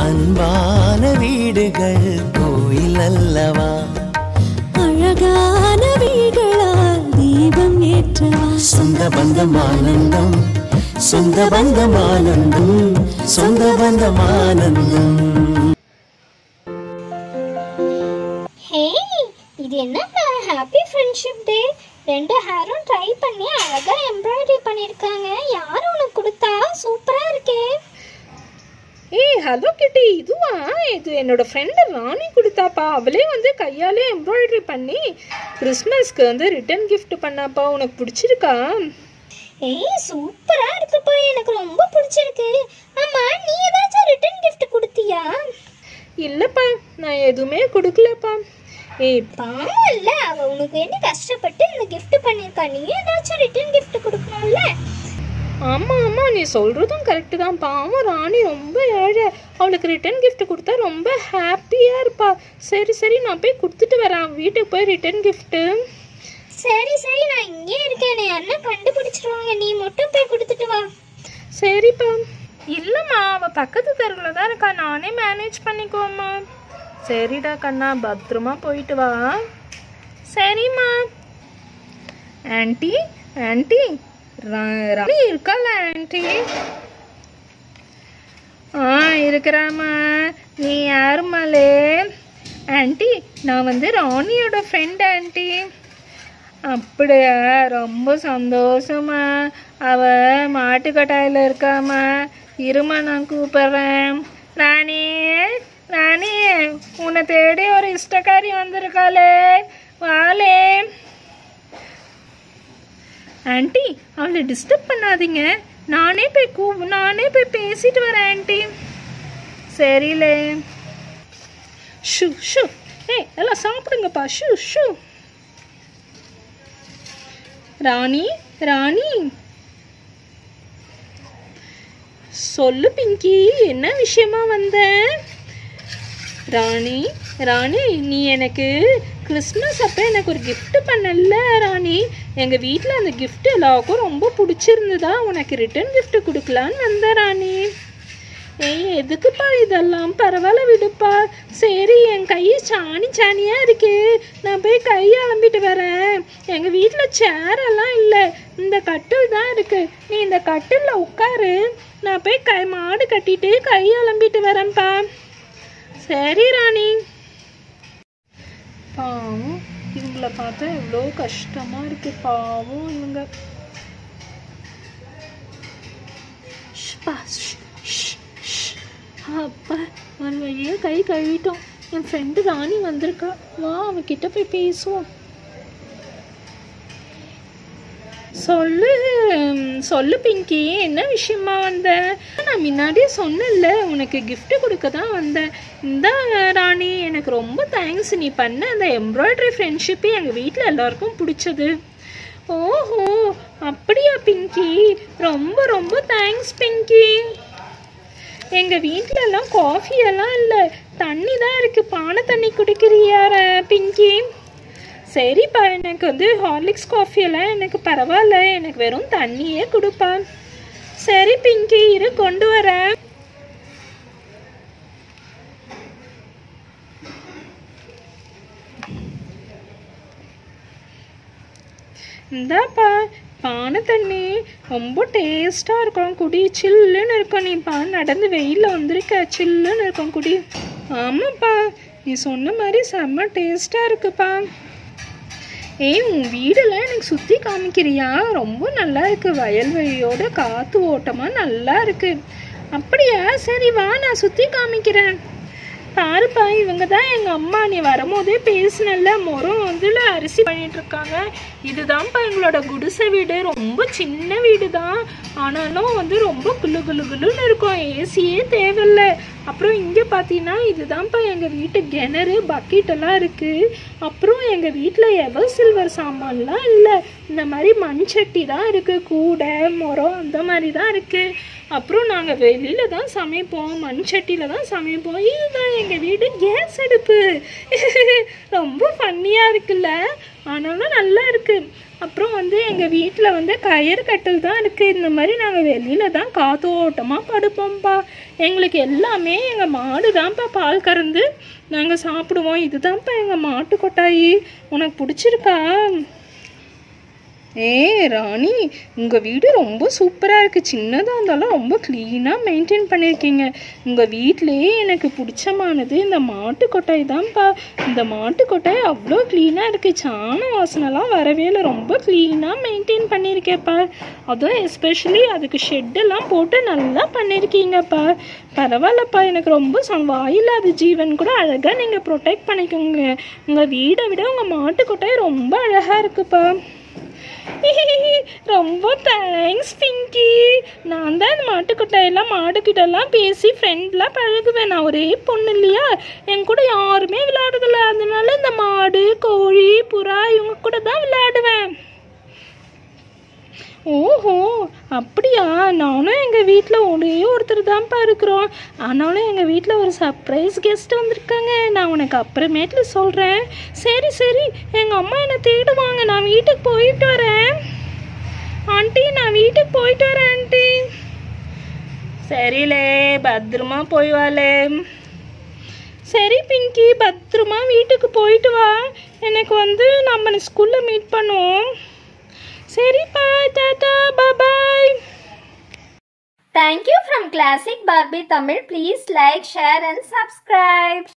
அன்பான வீடுகள் கோயில் அல்லவா அழகான வீடுகளால் தீபம் ஏற்றவா சொந்த பந்தம் ஆனந்தம் சொந்த பந்தம் ஆனந்தம் சொந்த பந்தம் ஆனந்தம் ஹே இது என்னப்பா ஹாப்பி ஃப்ரெண்ட்ஷிப் டே ரெண்டு ஹேரும் ட்ரை பண்ணி அழகா எம்ப்ராய்டரி பண்ணியிருக்காங்க யார் உனக்கு கொடுத்தா சூப்பரா இருக்கே ஏய் ஹலோ கிட்டி இதுவா இது என்னோட ஃப்ரெண்டு ராணி கொடுத்தாப்பா அவளே வந்து கையாலே எம்ப்ராய்டரி பண்ணி கிறிஸ்மஸ்க்கு வந்து ரிட்டர்ன் gift பண்ணாப்பா உனக்கு பிடிச்சிருக்கா ஏய் சூப்பரா இருக்குப்பா எனக்கு ரொம்ப பிடிச்சிருக்கு ஆமா நீ ஏதாச்சும் ரிட்டர்ன் gift கொடுத்தியா இல்லைப்பா நான் எதுவுமே கொடுக்கலப்பா ஏய் பாவம் இல்ல அவ உனக்கு வேண்டி கஷ்டப்பட்டு இந்த gift பண்ணியிருக்கா நீ ஏதாச்சும் ரிட்டர்ன் gift கொடுக்கணும்ல ஆமாம் ஆமாம் நீ சொல்கிறதும் கரெக்டு தான் பாவம் ராணி ரொம்ப ஏழை அவளுக்கு ரிட்டர்ன் gift கொடுத்தா ரொம்ப ஹாப்பியாக இருப்பா சரி சரி நான் போய் கொடுத்துட்டு வரேன் வீட்டுக்கு போய் ரிட்டர்ன் கிஃப்ட்டு சரி சரி நான் இங்கே இருக்கேன் அண்ணா கண்டுபிடிச்சிருவாங்க நீ மட்டும் போய் கொடுத்துட்டு வா சரிப்பா இல்லைம்மா அவள் பக்கத்து தெருவில் தான் இருக்கா நானே மேனேஜ் பண்ணிக்குவோம்மா சரிடா கண்ணா பத்திரமா போயிட்டு வா சரிம்மா ஆன்ட்டி ஆன்ட்டி ர- ராணி இருக்கால ஆன்ட்டி ஆ இருக்கிறாம்மா நீ யாருமாலே ஆன்ட்டி நான் வந்து ராணியோட ஃப்ரெண்ட் ஆன்ட்டி அப்படியா ரொம்ப சந்தோஷமா அவ மாட்டுக்கட்டாயில் இருக்காமா இருமா நான் கூப்பிடுறேன் ராணி ராணி உன்னை தேடி ஒரு இஷ்டக்காரி வந்திருக்காளே வாளே ஆன்ட்டி அவளை டிஸ்டர்ப் பண்ணாதீங்க நானே போய் கூ நானே போய் பேசிட்டு வரேன் ஆன்ட்டி சரிலே ஷூ ஷூ ஏய் எல்லாம் சாப்பிடுங்கப்பா ஷூ ஷூ ராணி ராணி சொல்லு பிங்கி என்ன விஷயமா வந்த ராணி ராணி நீ எனக்கு கிறிஸ்மஸ் அப்போ எனக்கு ஒரு gift பண்ணல ராணி எங்கள் வீட்டில் அந்த gift எல்லாருக்கும் ரொம்ப பிடிச்சிருந்ததா உனக்கு ரிட்டர்ன் gift கொடுக்கலான்னு வந்த ராணி ஏய் எதுக்குப்பா இதெல்லாம் பரவாயில்ல விடுப்பா சரி என் கை சாணி சாணியாக இருக்கு நான் போய் கை அலம்பிட்டு வரேன் எங்கள் வீட்டில் சேர் எல்லாம் இல்லை இந்த கட்டில் தான் இருக்கு நீ இந்த கட்டிலில் உட்காரு நான் போய் கை மாடு கட்டிட்டு கை அலம்பிட்டு வரேன்ப்பா சரி ராணி பாவம் இவங்களை பார்த்தா எவ்வளோ கஷ்டமாக இருக்கு பாவம் இவங்க ஷ்பா, ஷ், ஷ், ஷ். அப்பா ஒரு வழியாக கை கழுவிட்டோம் என் ஃப்ரெண்டு ராணி வந்திருக்கா வா அவகிட்ட போய் பேசுவோம் சொல்லு ம், சொல்லு பிங்கி என்ன விஷயமா வந்த நான் முன்னாடியே சொன்னேன்ல உனக்கு gift கொடுக்க தான் வந்தேன் இந்த ராணி எனக்கு ரொம்ப தேங்க்ஸ் நீ பண்ண அந்த எம்ப்ராய்டரி ஃப்ரெண்ட்ஷிப்பு எங்கள் வீட்டில் எல்லாருக்கும் பிடிச்சது ஓஹோ அப்படியா பிங்கி ரொம்ப ரொம்ப தேங்க்ஸ் பிங்கி எங்கள் வீட்டில எல்லாம் காஃபி எல்லாம் இல்லை தண்ணி தான் இருக்கு பானை தண்ணி குடிக்கிறியார பிங்கி சரிப்பா எனக்கு வந்து ஹார்லிக்ஸ் காஃபி எல்லாம் எனக்கு பரவாயில்ல எனக்கு வெறும் தண்ணியே கொடுப்பா சரி பிங்கி இரு கொண்டு வரேன் இந்தாப்பா பானை தண்ணி ரொம்ப டேஸ்ட்டாக இருக்கும் குடி சில்லுன்னு இருக்கும் நீ பா நடந்து வெயிலில் வந்திருக்க சில்லுன்னு இருக்கும் குடி ஆமாப்பா நீ சொன்ன மாதிரி செம்ம டேஸ்ட்டாக இருக்குப்பா ஏய் உன் வீடெல்லாம் எனக்கு சுற்றி காமிக்கிறியா ரொம்ப நல்லா இருக்கு வயல்வெளியோட காற்று ஓட்டமாக நல்லா இருக்கு அப்படியா சரி வா நான் சுற்றி காமிக்கிறேன் பாருப்பா இவங்க தான் எங்கள் அம்மா நீ வரும்போதே பேசினல்ல முறம் வந்துல அரிசி பண்ணிட்டு இருக்காங்க இதுதான்ப்பா எங்களோட குடிசை வீடு ரொம்ப சின்ன வீடு தான் ஆனாலும் வந்து ரொம்ப குளு குளு குளுன்னு இருக்கும் ஏசியே தேவையில்ல அப்புறம் இங்கே பார்த்தீங்கன்னா இதுதான்ப்பா எங்கள் வீட்டு கிணறு பக்கெட் எல்லாம் இருக்குது அப்புறம் எங்கள் வீட்டில் எவர் சில்வர் சாமான்லாம் இல்லை இந்த மாதிரி மண் சட்டி தான் இருக்குது கூடை முறம் அந்த மாதிரி தான் இருக்குது அப்புறம் நாங்கள் வெளியில் தான் சமைப்போம் மண் சட்டியில் தான் சமைப்போம் இதுதான் எங்கள் வீடு கேஸ் அடுப்பு ரொம்ப ஃபன்னியாக இருக்குல்ல ஆனாலும் நல்லா இருக்குது அப்புறம் வந்து எங்கள் வீட்டில் வந்து கயிறு கட்டில் தான் இருக்குது இந்த மாதிரி நாங்கள் வெளியில் தான் காத்தோட்டமாக படுப்போம்ப்பா எங்களுக்கு எல்லாமே எங்கள் மாடு தான்ப்பா பால் கறந்து நாங்கள் சாப்பிடுவோம் இதுதான்ப்பா எங்கள் மாட்டு கொட்டாயி உனக்கு பிடிச்சிருக்கா ஏய் ராணி உங்கள் வீடு ரொம்ப சூப்பராக இருக்குது சின்னதாக இருந்தாலும் ரொம்ப க்ளீனாக மெயின்டைன் பண்ணியிருக்கீங்க உங்கள் வீட்டிலேயே எனக்கு பிடிச்சமானது இந்த மாட்டு கொட்டாய் தான்ப்பா இந்த மாட்டு கொட்டாய் அவ்வளோ க்ளீனாக இருக்குது சாண வாசனைலாம் வரவே இல்லை ரொம்ப க்ளீனாக மெயின்டைன் பண்ணியிருக்கேப்பா அதுவும் எஸ்பெஷலி அதுக்கு ஷெட்டெல்லாம் போட்டு நல்லா பண்ணியிருக்கீங்கப்பா பரவாயில்லப்பா எனக்கு ரொம்ப ச வாயில்லாத ஜீவன் கூட அழகாக நீங்கள் ப்ரொடெக்ட் பண்ணிக்கோங்க உங்கள் வீடை விட உங்கள் மாட்டு கொட்டாய் ரொம்ப அழகாக இருக்குப்பா ரொம்ப தேங்க்ஸ் பிங்கி நான் தான் இந்த மாட்டுக்கிட்டையெல்லாம் மாடுக்கிட்டெல்லாம் பேசி ஃப்ரெண்ட்லாம் பழகுவேன் நான் ஒரே பொண்ணு இல்லையா என் கூட யாருமே விளையாடுதில்ல அதனால இந்த மாடு கோழி புறா இவங்க கூட தான் விளையாடுவேன் ஓஹோ அப்படியா நானும் எங்கள் வீட்டில் ஒரே ஒருத்தர் தான்ப்பா இருக்கிறோம் ஆனாலும் எங்கள் வீட்டில் ஒரு சர்ப்ரைஸ் கெஸ்ட் வந்திருக்காங்க நான் உனக்கு அப்புறமேட்டில் சொல்கிறேன் சரி சரி எங்கள் அம்மா என்னை தேடுவாங்க நான் வீட்டுக்கு போயிட்டு வரேன் ஆண்டி நான் வீட்டுக்கு போயிட்டு வரேன் ஆண்டி சரிலே பத்திரமா போய் வாலே சரி பிங்கி பத்திரமா வீட்டுக்கு போயிட்டு வா எனக்கு வந்து நம்ம ஸ்கூலில் மீட் பண்ணுவோம் சரிப்பா டாடா பாய் Thank you from Classic Barbie Tamil. Please like, share and subscribe.